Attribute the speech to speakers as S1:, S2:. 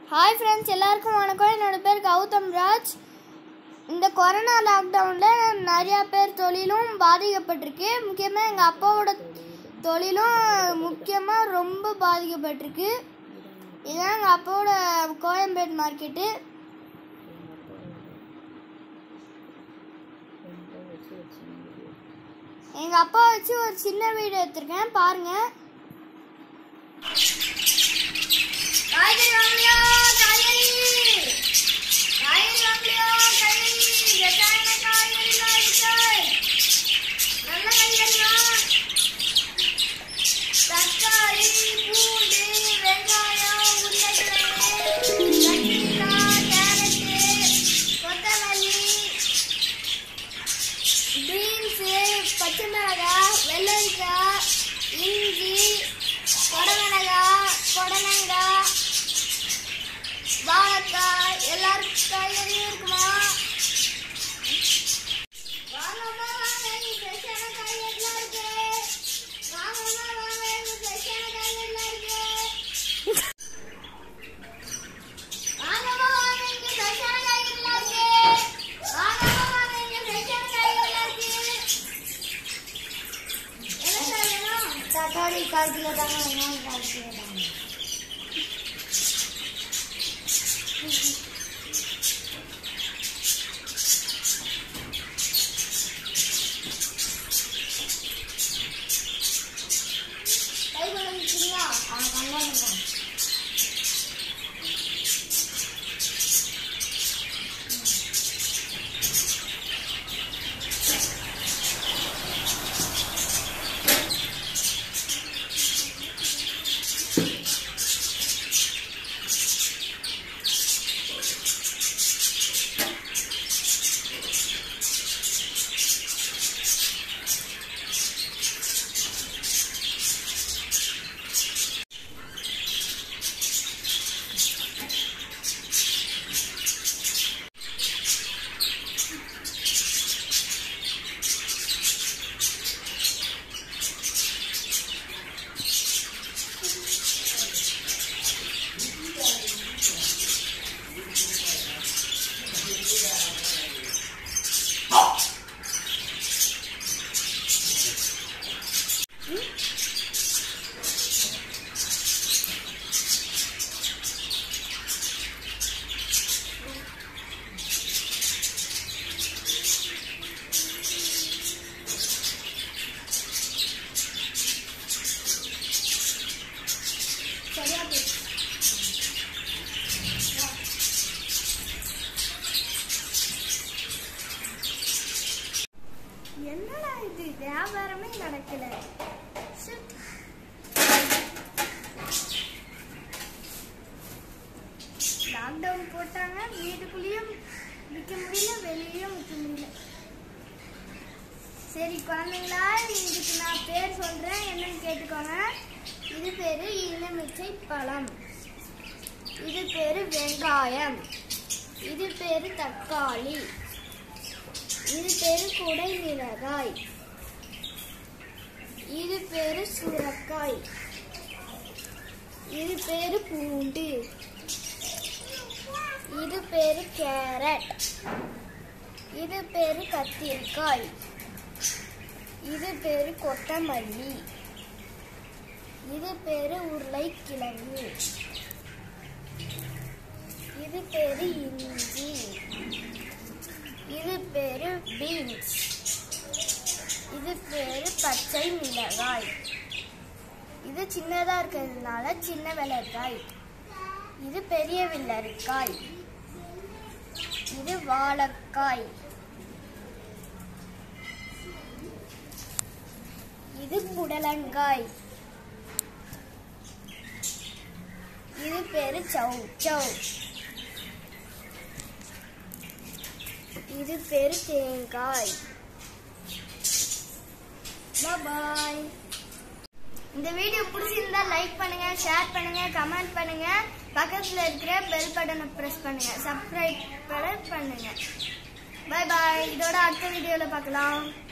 S1: Hi friends எல்லாருக்கும் வணக்கம் என்னோட பேர் கௌதம் ராஜ் இந்த கொரோனா லாக்டவுனில் நிறையா பேர் தொழிலும் பாதிக்கப்பட்டிருக்கு முக்கியமாக எங்கள் அப்பாவோட தொழிலும் முக்கியமாக ரொம்ப பாதிக்கப்பட்டிருக்கு இதுதான் எங்கள் அப்பாவோட கோயம்பேடு மார்க்கெட்டு எங்கள் அப்பா வச்சு ஒரு சின்ன வீடு எடுத்திருக்கேன் பாருங்கள் காய்கறி வாங்கலையா காய்கறி காய்கறி வாங்கலையா காய்கறி எத்தனை காய்கறிலாம் இருக்கு நல்ல காய்கறியா தக்காளி பூண்டு வெங்காயம் உருளைக்கிழங்கு கத்திரிக்காய் கேரட்டு கொத்தமல்லி பீன்ஸு பச்சை மிளகாய் வெள்ளரிக்காய் இஞ்சி கொடமிளகாய் கொடலங்காய் வாழைக்காய் எல்லாரும் காய்கறியும் இருக்குமா வாங்கம்மா வாங்க இங்க ஃப்ரெஷ்ஷான காய்கறிலாம் இருக்கு வாங்கம்மா வாங்க இங்க ஃப்ரெஷ்ஷான காய்கறிலாம் இருக்கு வாங்கம்மா வாங்க இங்க ஃப்ரெஷ்ஷான காய்கறிலாம் இருக்கு வாங்கம்மா வாங்க இங்க ஃப்ரெஷ்ஷான காய்கறிலாம் இருக்கு என்ன சார் வேணும் தக்காளி கால் கிலோ தாங்க வெங்காயம் கால் கிலோ தாங்க கை கழுவிட்டீங்களா ஆ கல்யாணம் சரியா போச்சு என்னடா இது வியாபாரமே நடக்கல Shit. லாக்டவுன் போட்டாங்க வீட்டுக்குள்ளேயும் விற்க முடியல வெளியிலயும் விற்க முடியல சரி குழந்தைங்களா இதுக்கு நான் பேர் சொல்றேன் என்னன்னு கேட்டுக்கோங்க இது பேரு எலுமிச்சை பழம் இது பேரு வெங்காயம் இது பேரு தக்காளி இது பேரு குடை மிளகாய் இது பேரு சுரக்காய் இது பேரு பூண்டு இது பேரு கேரட் இது பேரு கத்திரிக்காய் இது பேரு கொத்தமல்லி இது பேரு உருளைக்கிழங்கு இது பேரு இஞ்சி இது பேரு பீன்ஸ் இது பேரு பச்சை மிளகாய் இது சின்னதா இருக்கிறதுனால சின்ன வெள்ளரிக்காய் இது பெரிய வெள்ளரிக்காய் இது வாழைக்காய் இது புடலங்காய் இது பேரு சௌ சௌ இது பேரு தேங்காய் பாய் இந்த வீடியோ பிடிச்சிருந்தா லைக் பண்ணுங்க ஷேர் பண்ணுங்க கமெண்ட் பண்ணுங்க பக்கத்துல இருக்கிற பெல் பட்டனை பிரஸ் பண்ணுங்க சப்ஸ்கிரைப் பண்ணுங்க பை பாய் இதோட அடுத்த வீடியோல பார்க்கலாம்